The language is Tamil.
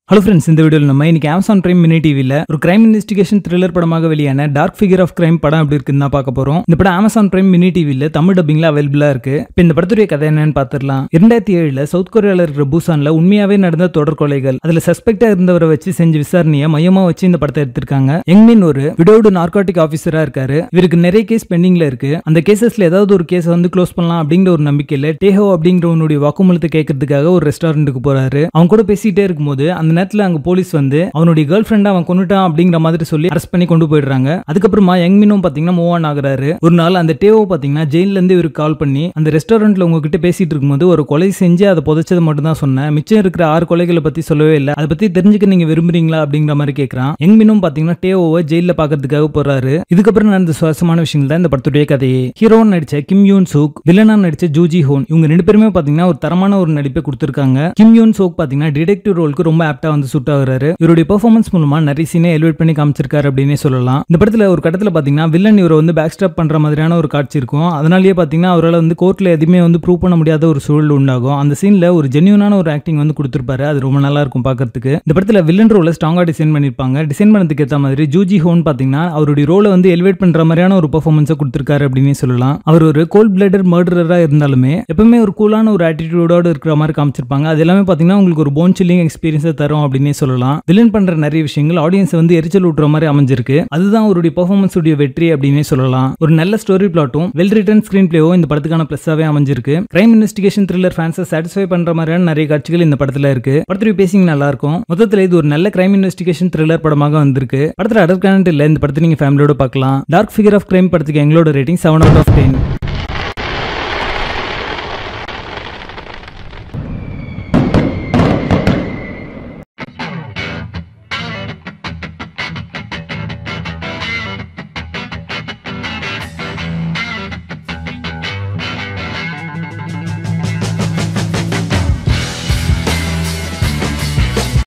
ஹலோ ஃப்ரெண்ட்ஸ் இந்த வீடியோவில் நம்ம இன்னைக்கு அமேசான் பிரைம் மினி டிவியில் ஒரு கிரைம் இன்வெஸ்டிகேஷன் த்ரில்லர் படமாக வெளியான டார்க் ஃபிகர் ஆஃப் கிரைம் படம் எப்படி இருக்குன்னு தான் பார்க்க போறோம் இந்த படம் அமேசான் பிரைம் மினி டிவியில் தமிழ் டப்பிங்ல அவைலபிளா இருக்கு இப்போ இந்த படத்துடைய கதை என்னன்னு பார்த்துடலாம் இரண்டாயிரத்தி ஏழுல சவுத் கொரியால இருக்கிற பூசான்ல உண்மையாவே நடந்த தொடர் கொலைகள் அதுல சஸ்பெக்டா இருந்தவரை வச்சு செஞ்ச விசாரணையை மையமா வச்சு இந்த படத்தை எடுத்திருக்காங்க யங்மின் ஒரு விடோடு நார்காட்டிக் ஆஃபீஸரா இருக்காரு இவருக்கு நிறைய கேஸ் பெண்டிங்ல இருக்கு அந்த கேசஸ்ல ஏதாவது ஒரு கேஸ் வந்து க்ளோஸ் பண்ணலாம் அப்படிங்கிற ஒரு நம்பிக்கையில டேஹோ அப்படிங்கிறவனுடைய வாக்குமூலத்தை கேட்கறதுக்காக ஒரு ரெஸ்டாரண்ட்டுக்கு போறாரு அவன் கூட பேசிட்டே இருக்கும்போது அந்த நேரத்துல அங்க போலீஸ் வந்து அவனுடைய கேர்ள் ஃப்ரெண்ட் அவன் கொண்டுட்டான் அப்படிங்கிற மாதிரி சொல்லி அரெஸ்ட் பண்ணி கொண்டு போயிடுறாங்க அதுக்கப்புறமா யங்மினும் பாத்தீங்கன்னா மூவ் ஆன் ஆகுறாரு ஒரு நாள் அந்த டேவோ பாத்தீங்கன்னா ஜெயில இருந்து இவருக்கு கால் பண்ணி அந்த ரெஸ்டாரண்ட்ல உங்ககிட்ட பேசிட்டு இருக்கும்போது ஒரு கொலை செஞ்சு அதை புதைச்சது மட்டும் தான் சொன்னேன் மிச்சம் இருக்கிற ஆறு கொலைகளை பத்தி சொல்லவே இல்லை அதை பத்தி தெரிஞ்சுக்க நீங்க விரும்புறீங்களா அப்படிங்கிற மாதிரி கேட்கறான் யங்மினும் பாத்தீங்கன்னா டேவோவை ஜெயில பாக்குறதுக்காக போறாரு இதுக்கப்புறம் நடந்த சுவாரஸ்யமான விஷயங்கள் தான் இந்த படத்துடைய கதையே ஹீரோன் நடிச்ச கிம் யூன் சூக் வில்லனா நடிச்ச ஜூஜி ஹோன் இவங்க ரெண்டு பேருமே பாத்தீங்கன்னா ஒரு தரமான ஒரு நடிப்பை கொடுத்திருக்காங்க கிம் யூன் சோக் பாத்தீங்கன்னா டிடெக்டிவ் ரோலுக்கு ரொம்ப ஆப்டா வந்து சூட் ஆகுறாரு இவருடைய பெர்ஃபார்மன்ஸ் மூலமா நிறைய சீனை எலிவேட் பண்ணி காமிச்சிருக்காரு அப்படின்னே சொல்லலாம் இந்த படத்துல ஒரு கட்டத்துல பாத்தீங்கன்னா வில்லன் இவரை வந்து பேக் ஸ்டாப் பண்ற மாதிரியான ஒரு காட்சி இருக்கும் அதனாலேயே பாத்தீங்கன்னா அவரால் வந்து கோர்ட்ல எதுவுமே வந்து ப்ரூவ் பண்ண முடியாத ஒரு சூழல் உண்டாகும் அந்த சீன்ல ஒரு ஜென்யூனான ஒரு ஆக்டிங் வந்து கொடுத்திருப்பாரு அது ரொம்ப நல்லா இருக்கும் பாக்கிறதுக்கு இந்த படத்துல வில்லன் ரோல ஸ்ட்ராங்கா டிசைன் பண்ணிருப்பாங்க டிசைன் பண்ணதுக்கு ஏத்த மாதிரி ஜூஜி ஹோன் பாத்தீங்கன்னா அவருடைய ரோலை வந்து எலிவேட் பண்ற மாதிரியான ஒரு பெர்ஃபார்மன்ஸை கொடுத்திருக்காரு அப்படின்னே சொல்லலாம் அவர் ஒரு கோல்ட் பிளடர் மர்டரரா இருந்தாலுமே எப்பவுமே ஒரு கூலான ஒரு ஆட்டிடியூடோட இருக்கிற மாதிரி காமிச்சிருப்பாங்க அது எல்லாமே பாத்தீங்கன்னா உங்களுக்கு ஒரு போன் சில்லிங் எக்ஸ்பீரியன்ஸை தரும் அப்படின்னே சொல்லலாம் வில்லன் பண்ற நிறைய விஷயங்கள் ஆடியன்ஸ் வந்து எரிச்சல் ஊட்டுற மாதிரி அமைஞ்சிருக்கு அதுதான் அவருடைய பெர்ஃபார்மன்ஸ் உடைய வெற்றி அப்படின்னு சொல்லலாம் ஒரு நல்ல ஸ்டோரி பிளாட்டும் வெல் ரிட்டன் ஸ்கிரீன் பிளேவும் இந்த படத்துக்கான பிளஸ்ஸாவே அமைஞ்சிருக்கு கிரைம் இன்வெஸ்டிகேஷன் த்ரில்லர் ஃபேன்ஸை சாட்டிஸ்ஃபை பண்ற மாதிரியான நிறைய காட்சிகள் இந்த படத்துல இருக்கு படத்துடைய பேசிங் நல்லா இருக்கும் மொத்தத்தில் இது ஒரு நல்ல கிரைம் இன்வெஸ்டிகேஷன் த்ரில்லர் படமாக வந்திருக்கு படத்துல அடர் கனெக்ட் இல்ல இந்த படத்தை நீங்க ஃபேமிலியோட பார்க்கலாம் டார்க் ஃபிகர் ஆஃப் கிரைம் படத்துக்கு எங்களோட rating seven out of ten